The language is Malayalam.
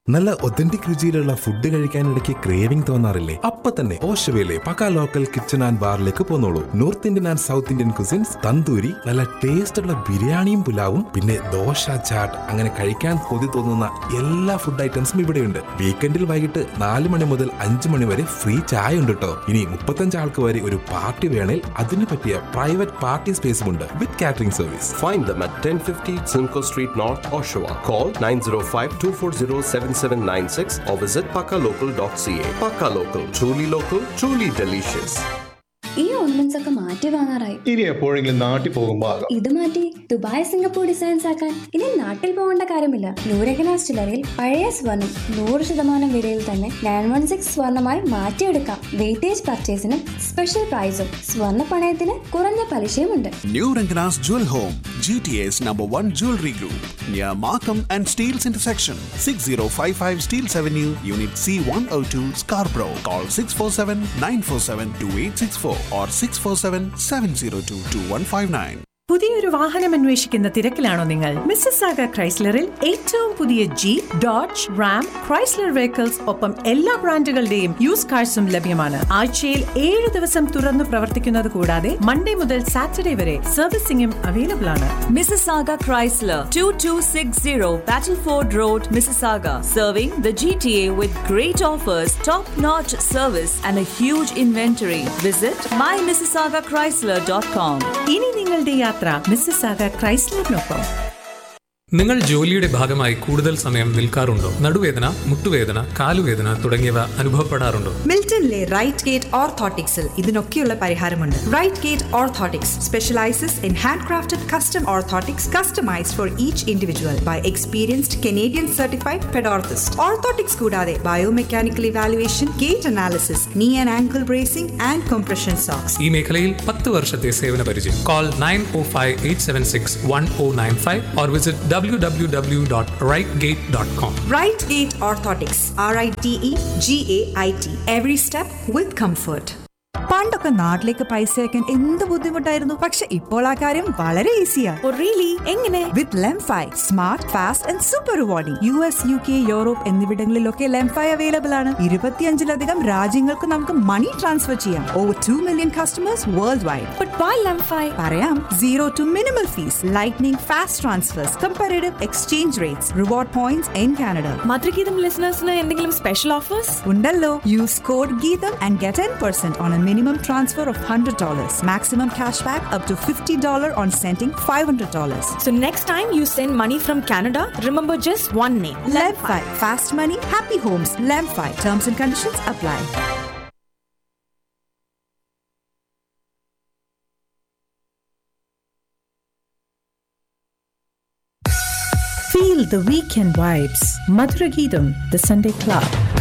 നല്ല ഒത്തന്റിക് രുചിയിലുള്ള ഫുഡ് കഴിക്കാനിടയ്ക്ക് ക്രേവിംഗ് തോന്നാറില്ലേ അപ്പൊ തന്നെ ഓഷവയിലെ പക്ക ലോക്കൽ കിച്ചൺ ആൻഡ് ബാറിലേക്ക് പോന്നോളൂ north Indian and south Indian cuisines tandoori നല്ല ടേസ്റ്റ് ഉള്ള ബിരിയാണിയും പുലാവും പിന്നെ ദോശ ചാട്ട് അങ്ങനെ കഴിക്കാൻ കൊതി തോന്നുന്ന എല്ലാ ഫുഡ് ഐറ്റംസും ഇവിടെയുണ്ട് വീക്കെൻഡിൽ വൈകിട്ട് നാല് മണി മുതൽ അഞ്ച് മണി വരെ ഫ്രീ ചായ ഉണ്ട് കേട്ടോ ഇനി മുപ്പത്തഞ്ച് ആൾക്ക് വരെ ഒരു പാർട്ടി വേണേൽ അതിന് പറ്റിയ പ്രൈവറ്റ് പാർട്ടി സ്പേസും ഉണ്ട് with catering service Find them at 1050 Simcoe Street North, Oshawa. Call 905-240-7796 or visit pakalocal.ca. Pakka Local. Truly local, truly delicious. ഈ ഓർണമെന്റ്സ് ഒക്കെ മാറ്റി വാങ്ങാറായി ഇനി എപ്പോഴെങ്കിലും നാട്ടിൽ പോകുമ്പോൾ ആകാം ഇത് മാറ്റി ദുബായ് സിംഗപ്പൂർ ഡിസൈൻസ് ആക്കാൻ ഇനി നാട്ടിൽ പോകേണ്ട കാര്യമില്ല നൂരകന ജ്വല്ലറിയിൽ പഴയ സ്വർണം നൂറ് ശതമാനം വിലയിൽ തന്നെ നയൻ വൺ സിക്സ് സ്വർണമായി മാറ്റിയെടുക്കാം വെയിറ്റേജ് പർച്ചേസിനും സ്പെഷ്യൽ പ്രൈസും സ്വർണ്ണ പണയത്തിന് കുറഞ്ഞ പലിശയുമുണ്ട് New Rangana's Jewel Home, GTA's number one jewelry group, near Markham and Steels intersection, 6055 Steels Avenue, Unit C102, Scarborough. Call 647 947 2864 or 647 702 2159. പുതിയൊരു വാഹനം അന്വേഷിക്കുന്ന തിരക്കിലാണോ നിങ്ങൾ മിസ്സസ് ആഗ ക്രൈസ്ലറിൽ ഏറ്റവും പുതിയ Jeep Dodge Ram Chrysler vehicles ഒപ്പം എല്ലാ ബ്രാൻഡുകളുടെയും യൂസ് കാഴ്സും ലഭ്യമാണ് ആഴ്ചയിൽ ഏഴ് ദിവസം തുറന്നു പ്രവർത്തിക്കുന്നത് കൂടാതെ മൺഡേ മുതൽ സാറ്റർഡേ വരെ സർവീസിംഗും അവൈലബിൾ ആണ് Mississauga Chrysler, 2260 Battleford Road, Mississauga, serving the GTA with great offers, top-notch service, and a huge inventory. Visit mymississaugachrysler.com. ഇനി നിങ്ങളുടെ യാത്ര മിസ്സസ് ആഗ ക്രൈസ്ലറിനൊപ്പം നിങ്ങൾ ജോലിയുടെ ഭാഗമായി കൂടുതൽ സമയം നിൽക്കാറുണ്ടോ നടുവേദന മുട്ടുവേദന കാലുവേദന തുടങ്ങിയവ അനുഭവപ്പെടാറുണ്ടോ മിൽട്ടണിലെ റൈറ്റ് ഗേറ്റ് ഓർത്തോട്ടിക്സിൽ ഇതിനൊക്കെയുള്ള പരിഹാരമുണ്ട് Rite Gait orthotics specializes in hand crafted custom orthotics customized for each individual by experienced Canadian certified pedorthist orthotics കൂടാതെ biomechanical evaluation gait analysis knee and ankle bracing and compression socks ഈ മേഖലയിൽ പത്ത് വർഷത്തെ സേവന പരിചയം call nine O five eight seven six one O nine five or visit W W W dot rite gait dot com Rite Gait orthotics R I T E G A I T every step with comfort പണ്ടൊക്കെ നാട്ടിലേക്ക് പൈസ അയക്കാൻ എന്ത് ബുദ്ധിമുട്ടായിരുന്നു പക്ഷെ ഇപ്പോൾ ആ കാര്യം വളരെ ഈസിയാ എങ്ങനെ with Lemfi smart fast and super rewarding U S U K Europe എന്നിവിടങ്ങളിലൊക്കെ ലെംഫൈ അവൈലബിൾ ആണ് ഇരുപത്തിയഞ്ചിലധികം രാജ്യങ്ങൾക്ക് നമുക്ക് മണി ട്രാൻസ്ഫർ ചെയ്യാം over two million customers worldwide പറയാം zero to minimal fees lightning fast transfers comparative exchange rates reward points in Canada Madhurageetham ലിസണേഴ്സിന് എന്തെങ്കിലും സ്പെഷ്യൽ ഓഫേഴ്സ് ഉണ്ടല്ലോ use code Geetham and get ten percent on a minimum transfer of hundred dollars maximum cash back up to fifty dollar on sending five hundred dollars So next time you send money from Canada, remember just one name. Lemfi, fast money, happy homes. Lemfi, terms and conditions apply. Feel the weekend vibes. Madhuragidam, the Sunday Club.